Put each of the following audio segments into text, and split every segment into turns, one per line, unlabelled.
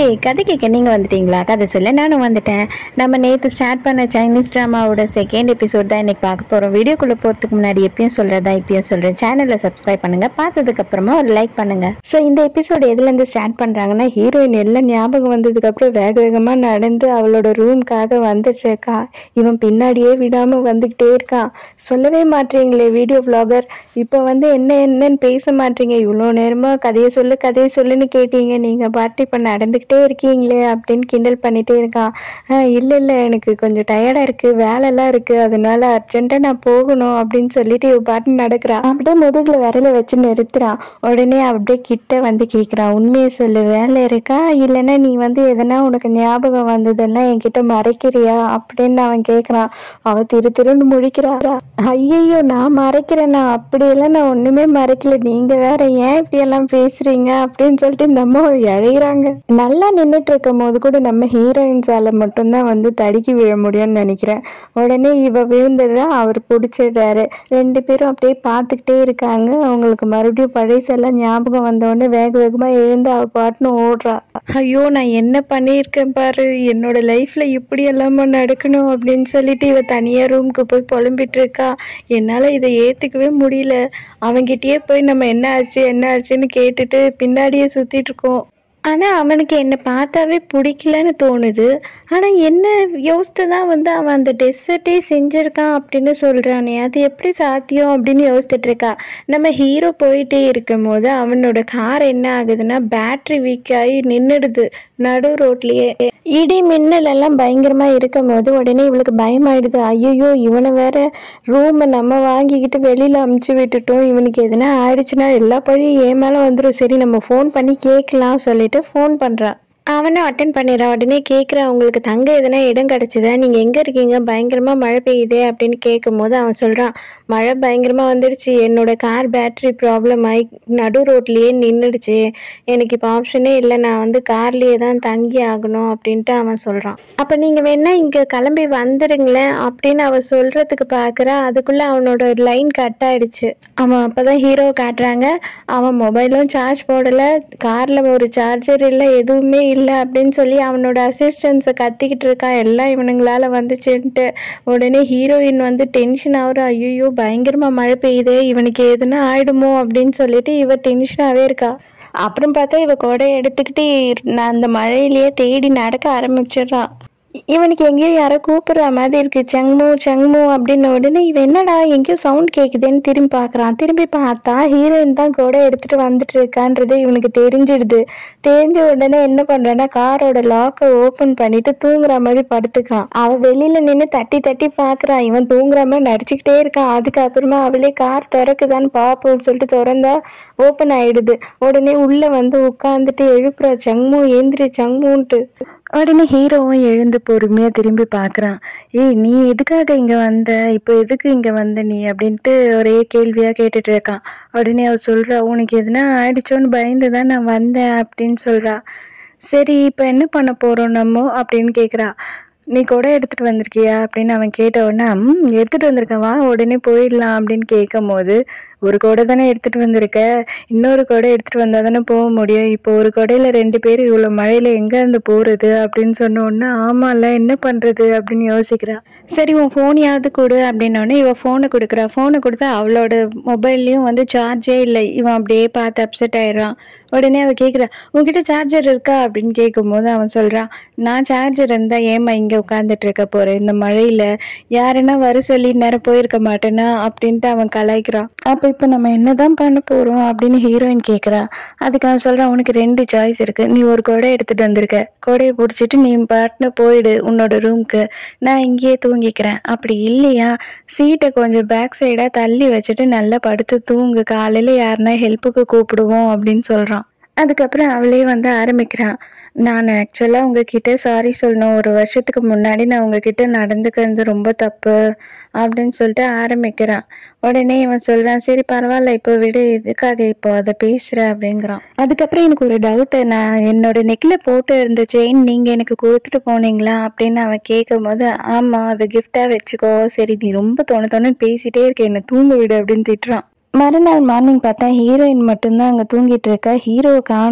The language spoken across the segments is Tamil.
ஏய் கதை கேட்க நீங்கள் வந்துட்டீங்களா கதை சொல்ல நானும் வந்துட்டேன் நம்ம நேற்று ஸ்டார்ட் பண்ண சைனீஸ் ட்ராமாவோட செகண்ட் எபிசோட் தான் இன்னைக்கு பார்க்க போகிறோம் வீடியோக்குள்ளே போகிறதுக்கு முன்னாடி எப்பயும் சொல்கிறதா இப்பயும் சொல்கிறேன் சேனலை சப்ஸ்கிரைப் பண்ணுங்கள் பார்த்ததுக்கப்புறமா ஒரு லைக் பண்ணுங்கள் ஸோ இந்த எபிசோட் எதுலேருந்து ஸ்டார்ட் பண்ணுறாங்கன்னா ஹீரோயின் எல்லாம் ஞாபகம் வந்ததுக்கப்புறம் வேக வேகமாக நடந்து அவளோட ரூம்க்காக வந்துட்டு இருக்கா இவன் பின்னாடியே விடாமல் வந்துக்கிட்டே இருக்கான் சொல்லவே மாட்டீங்களே வீடியோ vlogger இப்போ வந்து என்ன என்னன்னு பேச மாட்டீங்க இவ்வளோ நேரமாக கதையை சொல்லு கதையை சொல்லுன்னு கேட்டீங்க நீங்கள் பாட்டு இப்போ நடந்துக்கிட்டே இருக்கீங்களே அப்படின்னு கிண்டல் பண்ணிகிட்டே இருக்கான் இல்லை இல்லை எனக்கு கொஞ்சம் டயர்டாக இருக்குது வேலைலாம் இருக்குது அதனால அர்ஜென்ட்டாக நான் போகணும் அப்படின்னு சொல்லிட்டு இவ பாட்டு நடக்கிறான் அப்படியே முதுகில் விரல வச்சு நிறுத்துறான் உடனே அப்படியே கிட்ட வந்து கேட்குறான் உண்மையை சொல்லு வேலை இருக்கா இல்லைன்னா நீ வந்து எதனா உனக்கு ஞாபகம் வந்ததெல்லாம் என்கிட்ட மறைக்கிறியா அப்படின்னு அவன் கேட்குறான் அவ திரு திருன்னு முழிக்கிறா ஐயையோ நான் மறைக்கிறேனா அப்படியெல்லாம் நான் ஒண்ணுமே மறைக்கல நீங்க வேற ஏன் இப்படியெல்லாம் பேசுறீங்க அப்படின்னு சொல்லிட்டு இந்த அம்மா இழையிறாங்க நல்லா நின்றுட்டு இருக்கும் போது கூட நம்ம ஹீரோயின்ஸால மட்டும்தான் வந்து தடுக்கி விழ முடியும்னு நினைக்கிறேன் உடனே இவ விழுந்துடுறா அவர் பிடிச்சிடுறாரு ரெண்டு பேரும் அப்படியே பார்த்துக்கிட்டே இருக்காங்க அவங்களுக்கு மறுபடியும் பழைசெல்லாம் ஞாபகம் வந்த உடனே வேக வேகமா எழுந்து அவ பாட்டுன்னு ஓடுறா ஐயோ நான் என்ன பண்ணியிருக்கேன் பாரு என்னோட லைஃப்ல இப்படி எல்லாமே நடக்கணும் அப்படின்னு சொல்லிட்டு இவ தனியா ரூமுக்கு போய் புலம்பிட்டு இருக்கா என்னால இதை ஏத்துக்கவே முடியல அவன்கிட்டயே போய் நம்ம என்ன ஆச்சு என்ன ஆச்சுன்னு கேட்டுட்டு பின்னாடியே சுத்திட்டு இருக்கோம் ஆனால் அவனுக்கு என்னை பார்த்தாவே பிடிக்கலன்னு தோணுது ஆனால் என்ன யோசித்து தான் வந்து அவன் அந்த டெசர்ட்டே செஞ்சுருக்கான் அப்படின்னு சொல்கிறானே அது எப்படி சாத்தியம் அப்படின்னு யோசிச்சுட்டு இருக்கா நம்ம ஹீரோ போயிட்டே இருக்கும் போது அவனோட கார் என்ன ஆகுதுன்னா பேட்ரி வீக் ஆகி நின்றுடுது நடு ரோட்லேயே இடி மின்னல் எல்லாம் பயங்கரமாக இருக்கும் போது உடனே இவளுக்கு பயமாயிடுது ஐயோ இவனை வேற ரூமை நம்ம வாங்கிக்கிட்டு வெளியில் அமுச்சு விட்டுட்டோம் இவனுக்கு எதுனா ஆயிடுச்சுன்னா எல்லா பழியும் என் மேலே வந்துடும் சரி நம்ம ஃபோன் பண்ணி கேட்கலாம் சொல்லிட்டு ஃபோன் பண்ணுறான் அவனும் அட்டன் பண்ணிடுறான் உடனே கேட்குறான் உங்களுக்கு தங்க எதனா இடம் கிடச்சிதா நீங்கள் எங்கே இருக்கீங்க பயங்கரமாக மழை பெய்யுதே அப்படின்னு கேட்கும்போது அவன் சொல்கிறான் மழை பயங்கரமாக வந்துடுச்சு என்னோட கார் பேட்டரி ப்ராப்ளம் ஆகி நடு ரோட்லேயே நின்றுடுச்சு எனக்கு இப்போ ஆப்ஷனே இல்லை நான் வந்து கார்லேயே தான் தங்கி ஆகணும் அப்படின்ட்டு அவன் சொல்கிறான் அப்போ நீங்கள் வேணா இங்கே கிளம்பி வந்துடுங்களேன் அப்படின்னு அவன் சொல்கிறதுக்கு பார்க்குறா அதுக்குள்ளே அவனோட லைன் கட் ஆயிடுச்சு அவன் அப்போ தான் ஹீரோ காட்டுறாங்க அவன் மொபைலும் சார்ஜ் போடலை காரில் ஒரு சார்ஜர் இல்லை எதுவுமே இல்லை அப்படின்னு சொல்லி அவனோட அசிஸ்டன்ஸை கத்திக்கிட்டு இருக்கான் எல்லாம் இவனுங்களால வந்துச்சுன்ட்டு உடனே ஹீரோயின் வந்து டென்ஷன் ஆகுற ஐயோ பயங்கரமாக மழை பெய்யுதே இவனுக்கு எதுனா ஆயிடுமோ அப்படின்னு சொல்லிட்டு இவ டென்ஷனாகவே இருக்கா அப்புறம் பார்த்தா இவ கொடை எடுத்துக்கிட்டு நான் அந்த மழையிலேயே தேடி நடக்க ஆரம்பிச்சிடுறான் இவனுக்கு எங்கேயோ யாரோ கூப்பிடுற மாதிரி இருக்கு சங்மு சங்மு அப்படின்னு உடனே இவன் என்னடா எங்கேயோ சவுண்ட் கேட்குதுன்னு திரும்பி பார்க்குறான் திரும்பி பார்த்தா ஹீரோயின் தான் கூட எடுத்துட்டு வந்துட்டு இருக்கான்றது இவனுக்கு தெரிஞ்சிடுது தெரிஞ்ச உடனே என்ன பண்றான்னா காரோட லாக்கை ஓப்பன் பண்ணிட்டு தூங்குற மாதிரி படுத்துக்கான் அவ வெளியில நின்று தட்டி தட்டி பார்க்கறான் இவன் தூங்குற மாதிரி நடிச்சுக்கிட்டே இருக்கான் அதுக்கப்புறமா அவளே கார் திறக்குதான்னு பார்ப்போம்னு சொல்லிட்டு திறந்தா ஓப்பன் ஆயிடுது உடனே உள்ள வந்து உட்காந்துட்டு எழுப்புறா சங்மு ஏந்திரி சங்முன்ட்டு உடனே ஹீரோவும் எழுந்து பொறுமையாக திரும்பி பார்க்குறான் ஏய் நீ எதுக்காக இங்கே வந்த இப்போ எதுக்கு இங்கே வந்த நீ அப்படின்ட்டு ஒரே கேள்வியாக கேட்டுட்டு இருக்கான் உடனே அவ சொல்கிறா உனக்கு எதுனா ஆயிடுச்சோன்னு பயந்து தான் நான் வந்தேன் அப்படின்னு சொல்கிறா சரி இப்போ என்ன பண்ண போகிறோம் நம்ம அப்படின்னு கேட்குறா நீ கூட எடுத்துகிட்டு வந்திருக்கியா அப்படின்னு அவன் கேட்ட உடனே ம் எடுத்துகிட்டு வந்திருக்கேன் வா உடனே போயிடலாம் அப்படின்னு கேட்கும் போது ஒரு கொடை தானே எடுத்துகிட்டு வந்திருக்க இன்னொரு கொடை எடுத்துகிட்டு வந்தால் தானே போக முடியும் இப்போ ஒரு கொடையில் ரெண்டு பேர் இவ்வளோ மழையில் எங்கேருந்து போகிறது அப்படின்னு சொன்ன உடனே ஆமாம்ல என்ன பண்ணுறது அப்படின்னு யோசிக்கிறா சரி உன் ஃபோனையாவது கொடு அப்படின்னோடனே இவன் ஃபோனை கொடுக்குறா ஃபோனை கொடுத்தா அவளோட மொபைல்லையும் வந்து சார்ஜே இல்லை இவன் அப்படியே பார்த்து அப்செட் ஆயிடுறான் உடனே அவள் கேட்குறா உன்கிட்ட சார்ஜர் இருக்கா அப்படின்னு கேட்கும்போது அவன் சொல்கிறான் நான் சார்ஜர் இருந்தால் ஏமா இங்கே உட்காந்துட்டு இருக்க போகிறேன் இந்த மழையில் யாருன்னா வர சொல்லி நேரம் போயிருக்க மாட்டேனா அப்படின்ட்டு அவன் கலாய்க்கிறான் அப்போ இப்போ நம்ம என்னதான் பண்ண போகிறோம் அப்படின்னு ஹீரோயின் கேட்குறா அதுக்கு அவன் சொல்கிறான் உனக்கு ரெண்டு சாய்ஸ் இருக்குது நீ ஒரு கொடை எடுத்துகிட்டு வந்திருக்க கொடையை பிடிச்சிட்டு நீ பாட்டுன்னு போயிடு உன்னோட ரூம்க்கு நான் இங்கேயே தூங்கிக்கிறேன் அப்படி இல்லையா சீட்டை கொஞ்சம் பேக் சைடாக தள்ளி வச்சுட்டு நல்லா படுத்து தூங்கு காலையில் யாருன்னா ஹெல்ப்புக்கு கூப்பிடுவோம் அப்படின்னு சொல்கிறான் அதுக்கப்புறம் அவளே வந்து ஆரம்பிக்கிறான் நான் ஆக்சுவலாக உங்ககிட்ட சாரி சொல்லணும் ஒரு வருஷத்துக்கு முன்னாடி நான் உங்ககிட்ட நடந்துக்கிறது ரொம்ப தப்பு அப்படின்னு சொல்லிட்டு ஆரம்பிக்கிறான் உடனே இவன் சொல்கிறான் சரி பரவாயில்ல இப்போ விடு எதுக்காக இப்போ அதை பேசுகிற அப்படிங்கிறான் அதுக்கப்புறம் எனக்கு ஒரு டவுட்டு நான் என்னோட நெக்கில் போட்டு இருந்த செயின் நீங்கள் எனக்கு கொடுத்துட்டு போனீங்களா அப்படின்னு அவன் கேட்கும் போது ஆமாம் அதை கிஃப்டாக வச்சுக்கோ சரி நீ ரொம்ப தோணு தோணுன்னு பேசிட்டே இருக்க என்னை தூங்க விடு அப்படின்னு திட்டுறான் மறுநாள் மார்னிங் பார்த்தா ஹீரோயின் மட்டும்தான் அங்கே தூங்கிட்டு இருக்கா ஹீரோவை காணோம்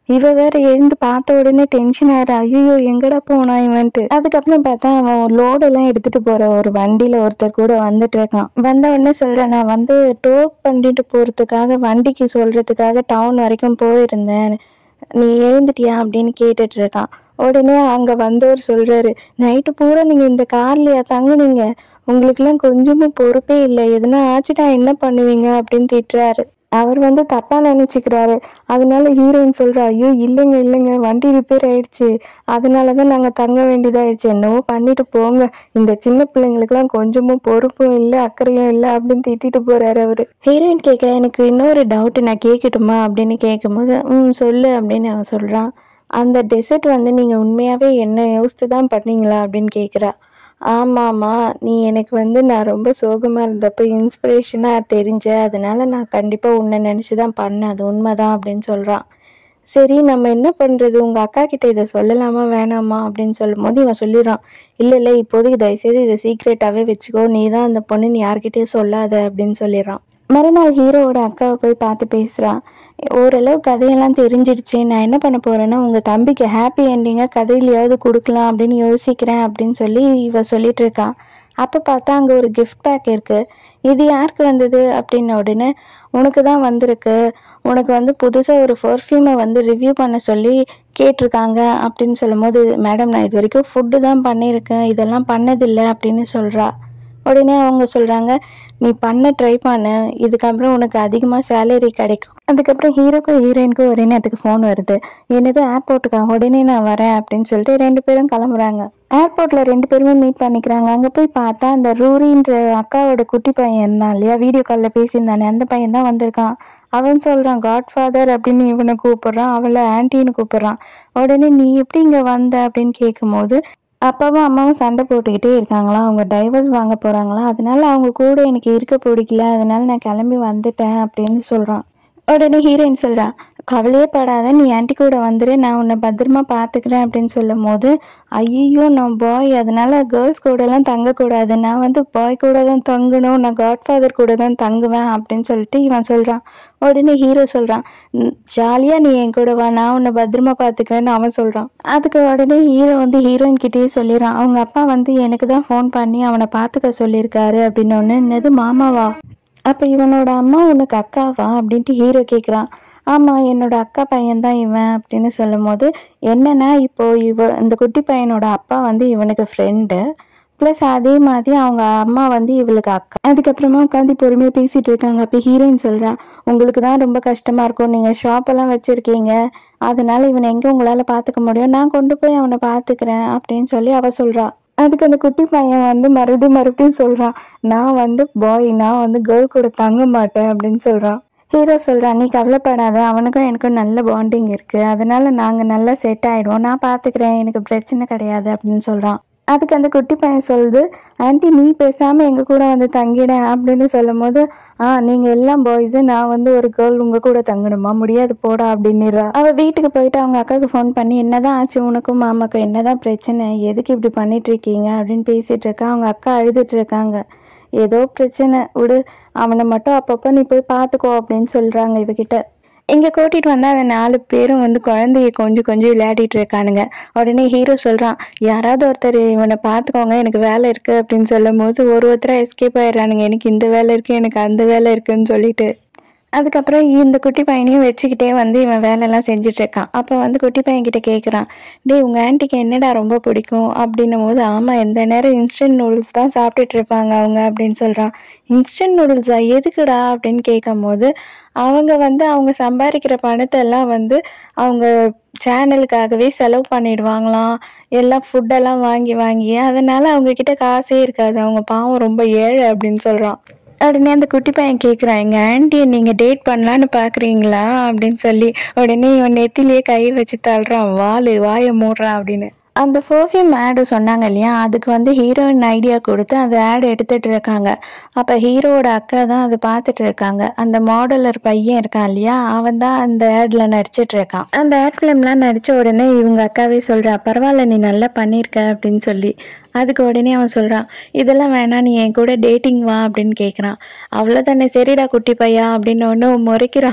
இவ வேற எழுந்து பார்த்த உடனே டென்ஷன் ஆயிடுறா ஐயோ எங்கடா போனா இவன்ட்டு அதுக்கப்புறம் பார்த்தா அவன் ஒரு லோடெல்லாம் எடுத்துட்டு போற ஒரு வண்டியில ஒருத்தர் கூட வந்துட்டு இருக்கான் வந்த உடனே சொல்றேன் நான் வந்து டோ பண்ணிட்டு போறதுக்காக வண்டிக்கு சொல்றதுக்காக டவுன் வரைக்கும் போயிருந்தேன் நீ எழுந்துட்டியா அப்படின்னு கேட்டுட்டு இருக்கான் உடனே அங்க வந்தவர் சொல்றாரு நைட்டு பூரா நீங்க இந்த கார்லயா தங்குனீங்க உங்களுக்குலாம் கொஞ்சமும் பொறுப்பே இல்லை எதுனா ஆச்சுட்டா என்ன பண்ணுவீங்க அப்படின்னு திட்டுறாரு அவர் வந்து தப்பா நினைச்சுக்கிறாரு அதனால ஹீரோயின் சொல்றா ஐயோ இல்லைங்க இல்லைங்க வண்டி ரிப்பேர் ஆயிடுச்சு அதனால தான் நாங்க தங்க வேண்டியதாயிடுச்சு என்னவோ பண்ணிட்டு போங்க இந்த சின்ன பிள்ளைங்களுக்குலாம் கொஞ்சமும் பொறுப்பும் இல்லை அக்கறையும் இல்லை அப்படின்னு திட்டிட்டு போறாரு அவரு ஹீரோயின் கேட்க எனக்கு இன்னொரு டவுட் நான் கேட்கட்டுமா அப்படின்னு கேட்கும்போது ம் சொல்லு அப்படின்னு அவன் சொல்றான் அந்த டெசர்ட் வந்து நீங்க உண்மையாவே என்ன யோசித்து தான் பண்ணீங்களா அப்படின்னு கேட்குறா ஆமாம்மா நீ எனக்கு வந்து நான் ரொம்ப சோகமாக இருந்தப்போ இன்ஸ்பிரேஷனாக தெரிஞ்ச அதனால நான் கண்டிப்பாக உன்னை நினச்சி தான் பண்ணேன் அது உண்மைதான் அப்படின்னு சொல்கிறான் சரி நம்ம என்ன பண்ணுறது உங்கள் அக்கா கிட்ட இதை சொல்லலாமா வேணாமா அப்படின்னு சொல்லும்போது இவன் சொல்லிடுறான் இல்லை இல்லை இப்போதைக்கு தயவுசெய்து இதை சீக்ரெட்டாகவே வச்சுக்கோ நீ தான் அந்த பொண்ணு நீ யார்கிட்டயும் சொல்லாத அப்படின்னு சொல்லிடுறான் மறுநாள் ஹீரோவோட அக்காவை போய் பார்த்து பேசுகிறான் ஓரளவு கதையெல்லாம் தெரிஞ்சிடுச்சு நான் என்ன பண்ண போறேன்னா உங்க தம்பிக்கு ஹாப்பி என்டிங்கா கதையிலையாவது கொடுக்கலாம் அப்படின்னு யோசிக்கிறேன் அப்படின்னு சொல்லி இவ சொல்லிட்டு இருக்கா அப்போ பார்த்தா அங்கே ஒரு கிஃப்ட் பேக் இருக்கு இது யாருக்கு வந்தது அப்படின்ன உடனே உனக்கு தான் வந்திருக்கு உனக்கு வந்து புதுசாக ஒரு பர்ஃப்யூமை வந்து ரிவ்யூ பண்ண சொல்லி கேட்டிருக்காங்க அப்படின்னு சொல்லும்போது மேடம் நான் இது வரைக்கும் ஃபுட்டு தான் பண்ணியிருக்கேன் இதெல்லாம் பண்ணதில்லை அப்படின்னு சொல்கிறா உடனே அவங்க சொல்கிறாங்க நீ பண்ண ட்ரை பண்ணு இதுக்கப்புறம் உனக்கு அதிகமாக சேலரி கிடைக்கும் அதுக்கப்புறம் ஹீரோக்கும் ஹீரோயினுக்கும் ஒரே நேரத்துக்கு ஃபோன் வருது என்னது ஏர்போர்ட்டுக்கா உடனே நான் வரேன் அப்படின்னு சொல்லிட்டு ரெண்டு பேரும் கிளம்புறாங்க ஏர்போர்ட்டில் ரெண்டு பேருமே மீட் பண்ணிக்கிறாங்க அங்கே போய் பார்த்தா அந்த ரூரின்ற அக்காவோட குட்டி பையன் இருந்தான் இல்லையா வீடியோ காலில் பேசியிருந்தானே அந்த பையன் தான் வந்திருக்கான் அவன் சொல்கிறான் காட் ஃபாதர் அப்படின்னு இவனை கூப்பிடுறான் அவளை ஆன்ட்டின்னு கூப்பிடுறான் உடனே நீ எப்படி இங்கே வந்த அப்படின்னு கேட்கும்போது அப்பாவும் அம்மாவும் சண்டை போட்டுக்கிட்டே இருக்காங்களா அவங்க டைவர்ஸ் வாங்க போகிறாங்களா அதனால அவங்க கூட எனக்கு இருக்க பிடிக்கல அதனால நான் கிளம்பி வந்துட்டேன் அப்படின்னு சொல்கிறான் உடனே ஹீரோயின் சொல்கிறா கவலையே படாத நீ ஆன்ட்டி கூட வந்துரு நான் உன்னை பத்திரமா பார்த்துக்கிறேன் அப்படின்னு சொல்லும் போது ஐயோ நான் பாய் அதனால கேர்ள்ஸ் கூடலாம் தங்கக்கூடாது நான் வந்து பாய் கூட தான் தங்கணும் நான் காட்ஃபாதர் கூட தான் தங்குவேன் அப்படின்னு சொல்லிட்டு இவன் சொல்கிறான் உடனே ஹீரோ சொல்கிறான் ஜாலியாக நீ என் கூட வா நான் உன்னை பத்திரமா பார்த்துக்கிறேன்னு அவன் சொல்கிறான் அதுக்கு உடனே ஹீரோ வந்து ஹீரோயின் கிட்டேயே சொல்லிடுறான் அவங்க அப்பா வந்து எனக்கு தான் ஃபோன் பண்ணி அவனை பார்த்துக்க சொல்லியிருக்காரு அப்படின்னு ஒன்று என்னது மாமாவா அப்போ இவனோட அம்மா உனக்கு அக்காவா அப்படின்ட்டு ஹீரோ கேட்குறான் ஆமாம் என்னோட அக்கா பையன்தான் இவன் அப்படின்னு சொல்லும்போது என்னன்னா இப்போ இவ இந்த குட்டி பையனோட அப்பா வந்து இவனுக்கு ஃப்ரெண்டு ப்ளஸ் அதே மாதிரி அவங்க அம்மா வந்து இவளுக்கு அக்கா அதுக்கப்புறமா உட்காந்து பொறுமையாக பேசிட்டு இருக்காங்க அப்போ ஹீரோயின் சொல்றா உங்களுக்கு தான் ரொம்ப கஷ்டமா இருக்கும் நீங்கள் ஷாப்பெல்லாம் வச்சுருக்கீங்க அதனால இவனை எங்கே உங்களால் பார்த்துக்க முடியும் நான் கொண்டு போய் அவனை பார்த்துக்கிறேன் அப்படின்னு சொல்லி அவ சொல்றா அதுக்கு அந்த குட்டி பையன் வந்து மறுபடியும் மறுபடியும் சொல்றான் நான் வந்து பாய் நான் வந்து கேர்ள் கூட தங்க மாட்டேன் அப்படின்னு சொல்றான் ஹீரோ சொல்றான் நீ கவலைப்படாத அவனுக்கும் எனக்கும் நல்ல பாண்டிங் இருக்கு அதனால நாங்க நல்லா செட் ஆயிடுவோம் நான் பாத்துக்கிறேன் எனக்கு பிரச்சனை கிடையாது அப்படின்னு சொல்றான் அதுக்கு அந்த குட்டி பையன் சொல்லுது ஆன்ட்டி நீ பேசாம எங்க கூட வந்து தங்கிட அப்படின்னு சொல்லும் போது ஆ நீங்க எல்லாம் பாய்ஸு நான் வந்து ஒரு கேர்ள் உங்க கூட தங்கணுமா முடியாது போடா அப்படின்னுறா அவ வீட்டுக்கு போயிட்டு அவங்க அக்காவுக்கு ஃபோன் பண்ணி என்னதான் ஆச்சு உனக்கும் மாமாக்கும் என்னதான் பிரச்சனை எதுக்கு இப்படி பண்ணிட்டு இருக்கீங்க அப்படின்னு பேசிட்டு இருக்கா அவங்க அக்கா அழுதுட்டு இருக்காங்க ஏதோ பிரச்சனை விடு அவனை மட்டும் அப்பப்போ நீ போய் பார்த்துக்கோ அப்படின்னு சொல்றாங்க இவகிட்ட இங்கே கூட்டிகிட்டு வந்தால் அந்த நாலு பேரும் வந்து குழந்தைய கொஞ்சம் கொஞ்சம் விளையாடிட்டு இருக்கானுங்க உடனே ஹீரோ சொல்கிறான் யாராவது ஒருத்தர் இவனை பார்த்துக்கோங்க எனக்கு வேலை இருக்குது அப்படின்னு சொல்லும் போது ஒரு ஒருத்தராக எஸ்கேப் ஆயிடுறானுங்க எனக்கு இந்த வேலை இருக்குது எனக்கு அந்த வேலை இருக்குன்னு சொல்லிட்டு அதுக்கப்புறம் இந்த குட்டி பையனையும் வச்சுக்கிட்டே வந்து இவன் வேலையெல்லாம் செஞ்சுட்டு இருக்கான் அப்போ வந்து குட்டி பையன் கிட்ட கேட்குறான் டேய் உங்கள் ஆன்ட்டிக்கு என்னடா ரொம்ப பிடிக்கும் அப்படின்னும் போது ஆமாம் எந்த நேரம் இன்ஸ்டன்ட் நூடுல்ஸ் தான் சாப்பிட்டுட்டு இருப்பாங்க அவங்க அப்படின்னு சொல்கிறான் இன்ஸ்டன்ட் நூடுல்ஸா எதுக்குடா அப்படின்னு கேட்கும்போது அவங்க வந்து அவங்க சம்பாதிக்கிற பணத்தை எல்லாம் வந்து அவங்க சேனலுக்காகவே செலவு பண்ணிடுவாங்களாம் எல்லாம் ஃபுட்டெல்லாம் வாங்கி வாங்கி அதனால அவங்க கிட்ட காசே இருக்காது அவங்க பாவம் ரொம்ப ஏழை அப்படின்னு சொல்கிறான் உடனே அந்த குட்டி பையன் கேட்குறான் எங்கள் ஆன்ட்டியை நீங்கள் டேட் பண்ணலான்னு பார்க்குறீங்களா அப்படின்னு சொல்லி உடனே இவன் நெத்திலேயே கை வச்சு தள்ளுறான் வாலு வாயை மூடுறான் அப்படின்னு அந்த பர்ஃப்யூம் ஆடு சொன்னாங்க இல்லையா அதுக்கு வந்து ஹீரோயின் ஐடியா கொடுத்து அந்த ஆட் எடுத்துட்டு இருக்காங்க அப்போ ஹீரோவோட அக்கா தான் அதை பார்த்துட்டு இருக்காங்க அந்த மாடலர் பையன் இருக்கான் இல்லையா அவன் தான் அந்த ஆட்ல நடிச்சிட்டு இருக்கான் அந்த ஆட் ஃபிலிம்லாம் நடிச்ச உடனே இவங்க அக்காவே சொல்றா பரவாயில்ல நீ நல்லா பண்ணியிருக்க அப்படின்னு சொல்லி அதுக்கு உடனே அவன் சொல்கிறான் இதெல்லாம் வேணாம் நீ என் கூட டேட்டிங் வா அப்படின்னு கேட்குறான் அவ்வளோதானே சரிடா குட்டி பையா அப்படின்னு ஒன்று முறைக்கிறான்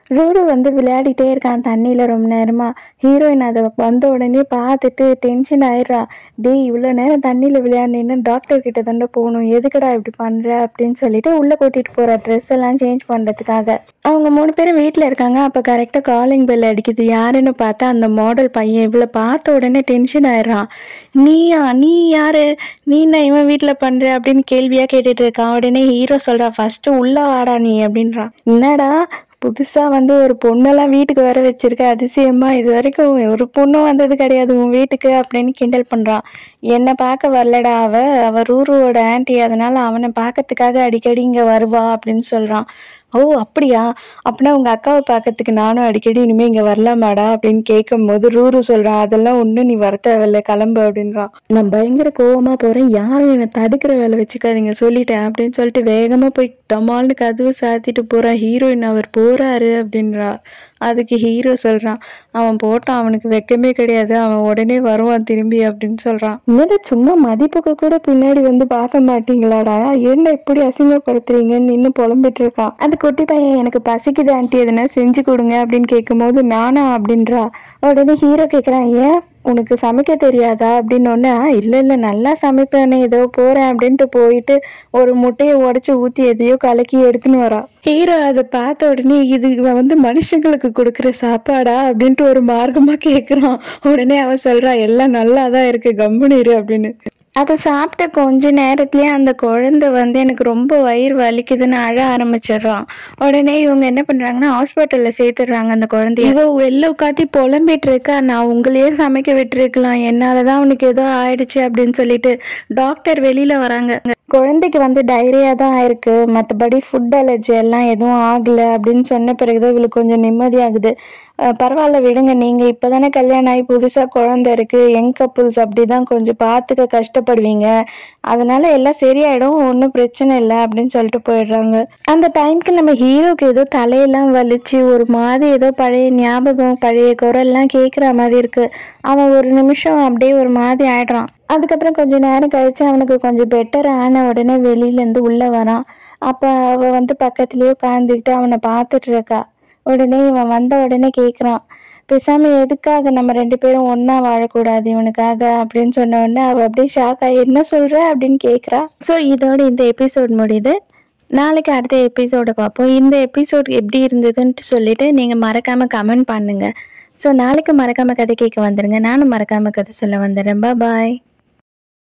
ரூரு வந்து விளையாடிட்டே இருக்கான் தண்ணியில் ரொம்ப நேரமாக ஹீரோயின் அதை வந்த உடனே பார்த்துட்டு டென்ஷன் ஆயிடுறா டேய் இவ்வளோ நேரம் தண்ணியில் விளையாடினேன்னு டாக்டர் கிட்ட தானே போகணும் எதுக்குடா இப்படி பண்ணுற அப்படின்னு சொல்லிட்டு உள்ளே கூட்டிகிட்டு போகிற ட்ரெஸ் எல்லாம் சேஞ்ச் பண்ணுறதுக்காக அவங்க மூணு பேரும் வீட்டில் இருக்காங்க அப்போ கரெக்டாக காலிங் பெல் அடிக்குது யாருன்னு பார்த்தா அந்த மாடல் பையன் இவ்வளோ பார்த்த உடனே டென்ஷன் ஆயிடுறான் நீயா நீ யாரு நீ என்ன இவன் வீட்டில் பண்ணுற அப்படின்னு கேள்வியாக கேட்டுட்டு இருக்கான் உடனே ஹீரோ சொல்கிறா ஃபஸ்ட்டு உள்ளே வாடா நீ அப்படின்றான் என்னடா புதுசாக வந்து ஒரு பொண்ணெல்லாம் வீட்டுக்கு வர வச்சிருக்க அதிசயமா இது வரைக்கும் ஒரு பொண்ணும் வந்தது கிடையாது உன் வீட்டுக்கு அப்படின்னு கிண்டல் பண்ணுறான் என்னை பார்க்க வரலடா அவ அவ ரூருவோட ஆன்ட்டி அதனால அவனை பார்க்கறதுக்காக அடிக்கடி இங்கே வருவா அப்படின்னு சொல்கிறான் ஓ அப்படியா அப்படின்னா உங்கள் அக்காவை பார்க்கறதுக்கு நானும் அடிக்கடி இனிமேல் இங்கே வரலாமாடா அப்படின்னு கேட்கும்போது ரூரு சொல்கிறான் அதெல்லாம் ஒன்றும் நீ வர தேவையில்ல கிளம்பு அப்படின்றான் நான் பயங்கர கோவமாக போகிறேன் யாரும் என்னை தடுக்கிற வேலை வச்சுக்காதீங்க சொல்லிட்டேன் அப்படின்னு சொல்லிட்டு வேகமாக போய் டமால்னு கதவு சாத்திட்டு போகிறான் ஹீரோயின் அவர் போகிறாரு அப்படின்றா அதுக்கு ஹீரோ சொல்கிறான் அவன் போட்டான் அவனுக்கு வெக்கமே கிடையாது அவன் உடனே வருவான் திரும்பி அப்படின்னு சொல்கிறான் என்னடா சும்மா மதிப்புக்கு கூட பின்னாடி வந்து பார்க்க மாட்டீங்களாடா என்ன இப்படி அசிங்கப்படுத்துறீங்கன்னு நின்று புலம்பிட்டு இருக்கான் அந்த குட்டி பையன் எனக்கு பசிக்குது ஆண்டி எதுனா செஞ்சு கொடுங்க அப்படின்னு கேட்கும்போது நானா அப்படின்றா உடனே ஹீரோ கேட்குறான் ஏன் உனக்கு சமைக்க தெரியாதா அப்படின்னு ஒன்று இல்லை இல்லை நல்லா சமைப்பேனே ஏதோ போகிறேன் அப்படின்ட்டு போயிட்டு ஒரு முட்டையை உடச்சி ஊற்றி எதையோ கலக்கி எடுத்துன்னு வரா ஹீரோ அதை பார்த்த உடனே இது இவன் வந்து மனுஷங்களுக்கு கொடுக்குற சாப்பாடா அப்படின்ட்டு ஒரு மார்க்கமாக கேட்குறான் உடனே அவன் சொல்கிறா எல்லாம் நல்லா தான் இருக்கு கம்பெனி இரு அப்படின்னு அதை சாப்பிட்ட கொஞ்ச நேரத்துலயே அந்த குழந்தை வந்து எனக்கு ரொம்ப வயிறு வலிக்குதுன்னு அழ ஆரம்பிச்சிடுறான் உடனே இவங்க என்ன பண்றாங்கன்னா ஹாஸ்பிட்டல்ல சேர்த்துடுறாங்க அந்த குழந்தைய இவ வெளில உட்காத்தி புலம்பிட்டு இருக்கா நான் உங்களையே சமைக்க விட்டுருக்கலாம் என்னாலதான் அவனுக்கு ஏதோ ஆயிடுச்சு அப்படின்னு சொல்லிட்டு டாக்டர் வெளியில வராங்க குழந்தைக்கு வந்து டைரியா தான் ஆயிருக்கு மற்றபடி ஃபுட் அலர்ஜி எல்லாம் எதுவும் ஆகலை அப்படின்னு சொன்ன பிறகுதான் இவளுக்கு கொஞ்சம் நிம்மதியாகுது அஹ் பரவாயில்ல விடுங்க நீங்க இப்பதானே கல்யாணம் ஆகி புதுசா குழந்தை இருக்கு யங் கப்புள்ஸ் அப்படிதான் கொஞ்சம் பார்த்துக்க கஷ்டப்படுவீங்க அதனால எல்லாம் சரியாயிடும் ஒன்றும் பிரச்சனை இல்லை அப்படின்னு சொல்லிட்டு போயிடுறாங்க அந்த டைம்க்கு நம்ம ஹீரோக்கு ஏதோ தலையெல்லாம் வலிச்சு ஒரு மாதிரி ஏதோ பழைய ஞாபகம் பழைய குரல்லாம் கேட்குற மாதிரி இருக்கு அவன் ஒரு நிமிஷம் அப்படியே ஒரு மாதிரி ஆயிடுறான் அதுக்கப்புறம் கொஞ்ச நேரம் கழிச்சு அவனுக்கு கொஞ்சம் பெட்டர் ஆன உடனே வெளியிலேருந்து உள்ளே வரான் அப்போ அவள் வந்து பக்கத்துலேயே உட்காந்துக்கிட்டு அவனை பார்த்துட்டு இருக்கா உடனே இவன் வந்த உடனே கேட்குறான் பேசாம எதுக்காக நம்ம ரெண்டு பேரும் ஒண்ணா வாழக்கூடாது இவனுக்காக அப்படின்னு சொன்ன உடனே அவ அப்படியே ஷாக் ஆகி என்ன சொல்ற அப்படின்னு கேட்குறா ஸோ இதோட இந்த எபிசோட் முடியுது நாளைக்கு அடுத்த எபிசோட பார்ப்போம் இந்த எபிசோட் எப்படி இருந்ததுன்ட்டு சொல்லிட்டு நீங்க மறக்காம கமெண்ட் பண்ணுங்க ஸோ நாளைக்கு மறக்காம கதை கேட்க வந்துருங்க நானும் மறக்காம கதை சொல்ல வந்துடுறேன் பாய்